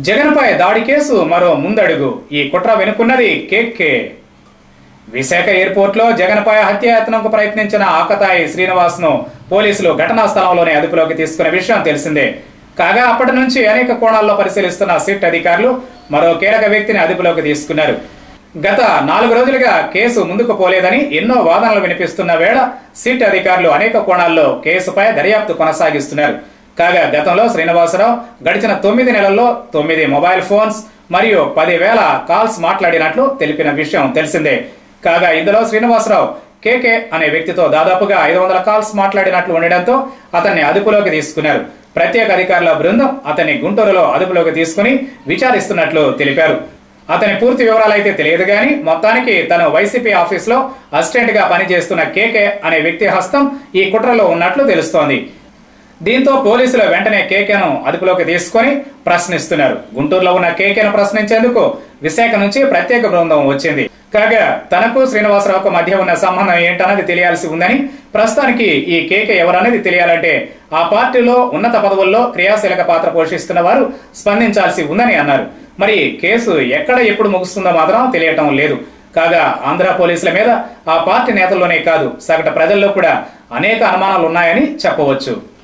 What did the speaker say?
జగన్పై దాడి కేసు మరో ముందడుగు ఈ కుట్ర వెనుకున్నది కేకే విశాఖ ఎయిర్పోర్ట్లో జగన్పై హత్యాయత్నంకు ప్రయత్నించిన ఆకతాయి శ్రీనివాస్ను పోలీసులు ఘటనా స్థలంలోనే అదుపులోకి తీసుకున్న విషయం తెలిసిందే కాగా అప్పటి నుంచి అనేక కోణాల్లో పరిశీలిస్తున్న సిట్ అధికారులు మరో కీలక వ్యక్తిని అదుపులోకి తీసుకున్నారు గత నాలుగు రోజులుగా కేసు ముందుకు పోలేదని ఎన్నో వాదనలు వినిపిస్తున్న వేళ సిట్ అధికారులు అనేక కోణాల్లో కేసుపై దర్యాప్తు కొనసాగిస్తున్నారు కాగా గతంలో శ్రీనివాసరావు గడిచిన తొమ్మిది నెలల్లో తొమ్మిది మొబైల్ ఫోన్స్ మరియు పదివేల కాల్స్ మాట్లాడినట్లు తెలిపిన విషయం తెలిసిందే కాగా ఇందులో శ్రీనివాసరావు కేకే అనే వ్యక్తితో దాదాపుగా ఐదు వందల కాల్స్ మాట్లాడినట్లు ఉండడంతో అతన్ని అదుపులోకి తీసుకున్నారు ప్రత్యేక అధికారుల బృందం అతన్ని గుంటూరులో అదుపులోకి తీసుకుని విచారిస్తున్నట్లు తెలిపారు అతని పూర్తి వివరాలు అయితే తెలియదు కానీ మొత్తానికి తను వైసీపీ ఆఫీస్లో అసిస్టెంట్ గా పనిచేస్తున్న కేకే అనే వ్యక్తి హస్తం ఈ కుట్రలో ఉన్నట్లు తెలుస్తోంది దీంతో పోలీసులు వెంటనే కేకేను అదుపులోకి తీసుకొని ప్రశ్నిస్తున్నారు గుంటూరులో ఉన్న కేకేను ప్రశ్నించేందుకు విశాఖ నుంచి ప్రత్యేక బృందం వచ్చింది కాగా తనకు శ్రీనివాసరావుకు మధ్య ఉన్న సంబంధం ఏంటన్నది తెలియాల్సి ఉందని ప్రస్తుతానికి ఈ కేకే ఎవరన్నది తెలియాలంటే ఆ పార్టీలో ఉన్నత పదవుల్లో క్రియాశీలక పాత్ర పోషిస్తున్న వారు స్పందించాల్సి ఉందని అన్నారు మరి కేసు ఎక్కడ ఎప్పుడు ముగుస్తుందో మాత్రం తెలియటం లేదు కాగా ఆంధ్ర పోలీసుల మీద ఆ పార్టీ నేతల్లోనే కాదు సగటు ప్రజల్లో కూడా అనేక అనుమానాలు ఉన్నాయని చెప్పవచ్చు